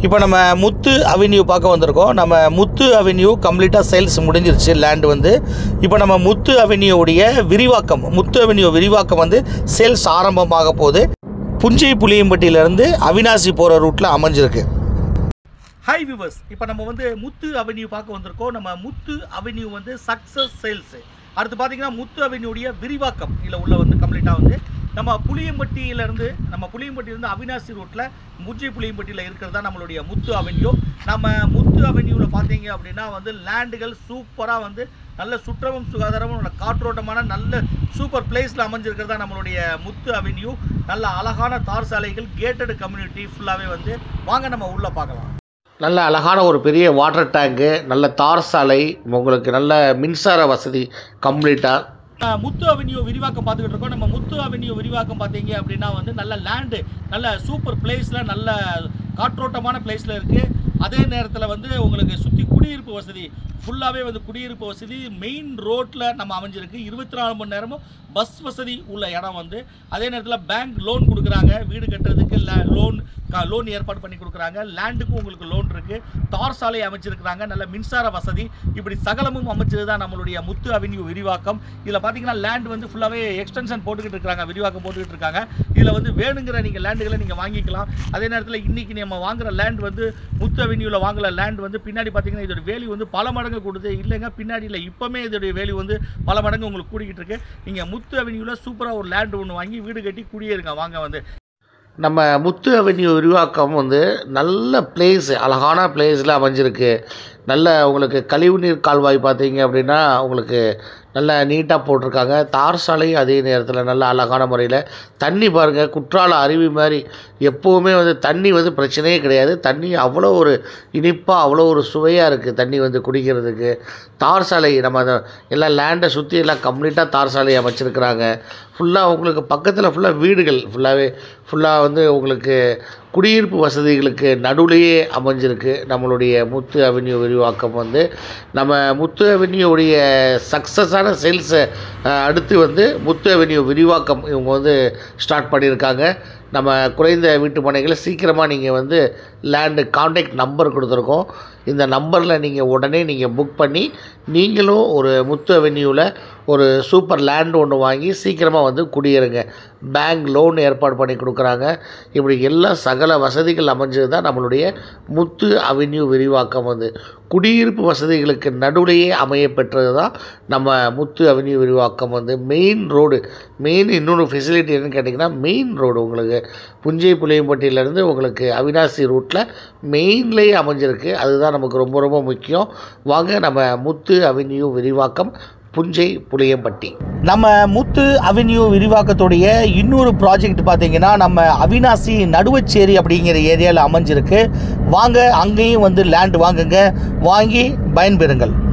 இப்போ நம்ம முத்து அவென்யூ பார்க்க வந்திருக்கோம் நம்ம முத்து அவென்யூ கம்ப்ளீட்டாக சேல்ஸ் முடிஞ்சிருச்சு லேண்ட் வந்து இப்போ நம்ம முத்து அவென்யூவுடைய விரிவாக்கம் முத்து அவென்யூ விரிவாக்கம் வந்து சேல்ஸ் ஆரம்பமாக போகுது புஞ்சை புளியம்பட்டியிலேருந்து அவினாசி போகிற ரூட்டில் அமைஞ்சிருக்கு ஹாய் விவர்ஸ் இப்போ நம்ம வந்து முத்து அவென்யூ பார்க்க வந்திருக்கோம் நம்ம முத்து அவென்யூ வந்து சக்ஸஸ் சேல்ஸ் அடுத்து பார்த்தீங்கன்னா முத்து அவென்யூடைய விரிவாக்கம் இதில் உள்ள வந்து கம்ப்ளீட்டாக வந்து நம்ம புளியம்பட்டியிலேருந்து நம்ம புளியம்பட்டியிலேருந்து அவினாசி ரோட்டில் முஜ்ஜி புளியம்பட்டியில் இருக்கிறது தான் நம்மளுடைய முத்து அவென்யூ நம்ம முத்து அவென்யூவில் பார்த்தீங்க அப்படின்னா வந்து லேண்டுகள் சூப்பராக வந்து நல்ல சுற்றமும் சுகாதாரமும் நல்ல காற்றோட்டமான நல்ல சூப்பர் பிளேஸில் அமைஞ்சிருக்கிறது தான் நம்மளுடைய முத்து அவென்யூ நல்ல அழகான தார் சாலைகள் கேட்டட் கம்யூனிட்டி ஃபுல்லாகவே வந்து வாங்க நம்ம உள்ளே பார்க்கலாம் நல்ல அழகான ஒரு பெரிய வாட்டர் டேங்கு நல்ல தார் சாலை உங்களுக்கு நல்ல மின்சார வசதி கம்ப்ளீட்டாக ஆஹ் முத்து அவென்யூ விரிவாக்கம் பார்த்துக்கிட்டு இருக்கோம் நம்ம முத்து அவென்யூ விரிவாக்கம் பார்த்தீங்க அப்படின்னா வந்து நல்ல லேண்டு நல்ல சூப்பர் பிளேஸில் நல்ல காற்றோட்டமான பிளேஸில் இருக்குது அதே நேரத்தில் வந்து உங்களுக்கு சுற்றி குடியிருப்பு வசதி ஃபுல்லாகவே வந்து குடியிருப்பு வசதி மெயின் ரோட்டில் நம்ம அமைஞ்சிருக்கு இருபத்தி நாலு மணி நேரமும் பஸ் வசதி உள்ள இடம் வந்து அதே நேரத்தில் பேங்க் லோன் கொடுக்குறாங்க வீடு கட்டுறதுக்கு லோன் லோன் ஏற்பாடு பண்ணி கொடுக்குறாங்க லேண்டுக்கும் உங்களுக்கு லோன் இருக்குது தார் சாலை அமைச்சிருக்கிறாங்க நல்ல மின்சார வசதி இப்படி சகலமும் அமைச்சது தான் நம்மளுடைய முத்து அவென்யூ விரிவாக்கம் இதில் பார்த்தீங்கன்னா லேண்ட் வந்து ஃபுல்லாகவே எக்ஸ்டென்ஷன் போட்டுக்கிட்டு இருக்காங்க விரிவாக்கம் போட்டுக்கிட்டு இருக்காங்க இதில் வந்து வேணுங்கிற நீங்கள் லேண்டுகளை நீங்கள் வாங்கிக்கலாம் அதே நேரத்தில் இன்றைக்கி நம்ம வாங்குற லேண்ட் வந்து முத்து அவென்யூவில் வாங்குற லேண்ட் வந்து பின்னாடி பார்த்தீங்கன்னா இதோட வேல்யூ வந்து பல மடங்கு கொடுது இல்லைங்க பின்னாடி இல்லை இப்போமே இதோடைய வேல்யூ வந்து பல மடங்கு உங்களுக்கு கூடிக்கிட்டு இருக்கு நீங்கள் முத்து அவென்யூவில் சூப்பராக ஒரு லேண்ட் ஒன்று வாங்கி வீடு கட்டி குடியேறுங்க வாங்க வந்து நம்ம முத்து அவென்யூ விரிவாக்கம் வந்து நல்ல பிளேஸ் அழகான பிளேஸில் அமைஞ்சிருக்கு நல்ல உங்களுக்கு கழிவுநீர் கால்வாய் பார்த்தீங்க அப்படின்னா உங்களுக்கு நல்ல நீட்டாக போட்டிருக்காங்க தார் சாலை அதே நேரத்தில் நல்ல அழகான முறையில் தண்ணி பாருங்கள் குற்றால அருவி மாதிரி எப்போவுமே வந்து தண்ணி வந்து பிரச்சனையே கிடையாது தண்ணி அவ்வளோ ஒரு இனிப்பாக அவ்வளோ ஒரு சுவையாக இருக்குது தண்ணி வந்து குடிக்கிறதுக்கு தார் சாலை நம்ம அந்த எல்லாம் லேண்டை சுற்றி எல்லாம் கம்ப்ளீட்டாக தார் சாலை அமைச்சிருக்கிறாங்க ஃபுல்லாக உங்களுக்கு பக்கத்தில் ஃபுல்லாக வீடுகள் ஃபுல்லாகவே ஃபுல்லாக வந்து உங்களுக்கு குடியிருப்பு வசதிகளுக்கு நடுவுலையே அமைஞ்சிருக்கு நம்மளுடைய முத்து அவென்யூ விரிவாக்கம் வந்து நம்ம முத்து அவென்யூடைய சக்ஸஸான சேல்ஸை அடுத்து வந்து முத்து அவென்யூ விரிவாக்கம் இவங்க வந்து ஸ்டார்ட் பண்ணியிருக்காங்க நம்ம குறைந்த வீட்டு மனைகளை சீக்கிரமாக நீங்கள் வந்து லேண்டு காண்டாக்ட் நம்பர் கொடுத்துருக்கோம் இந்த நம்பரில் நீங்கள் உடனே நீங்கள் புக் பண்ணி நீங்களும் ஒரு முத்து அவென்யூவில் ஒரு சூப்பர் லேண்ட் ஒன்று வாங்கி சீக்கிரமாக வந்து குடியேறுங்க பேங்க் லோன் ஏற்பாடு பண்ணி கொடுக்குறாங்க இப்படி எல்லா சகல வசதிகள் அமைஞ்சது தான் நம்மளுடைய முத்து அவென்யூ விரிவாக்கம் வந்து குடியிருப்பு வசதிகளுக்கு நடுவுலையே அமைய பெற்றது தான் நம்ம முத்து அவென்யூ விரிவாக்கம் வந்து மெயின் ரோடு மெயின் இன்னொரு ஃபெசிலிட்டி என்னன்னு கேட்டிங்கன்னா மெயின் ரோடு உங்களுக்கு புஞ்சை புளியம்பட்டியிலேருந்து உங்களுக்கு அவினாசி ரூட்டில் மெயின்லேயே அமைஞ்சிருக்கு அதுதான் நமக்கு ரொம்ப ரொம்ப முக்கியம் வாங்க நம்ம முத்து அவென்யூ விரிவாக்கம் புஞ்சை புளியம்பட்டி நம்ம முத்து அவென்யூ விரிவாக்கத்துடைய இன்னொரு ப்ராஜெக்ட் பார்த்தீங்கன்னா நம்ம அவினாசி நடுவச்சேரி அப்படிங்கிற ஏரியாவில் அமைஞ்சிருக்கு வாங்க அங்கேயும் வந்து லேண்ட் வாங்குங்க வாங்கி பயன்பெறுங்கள்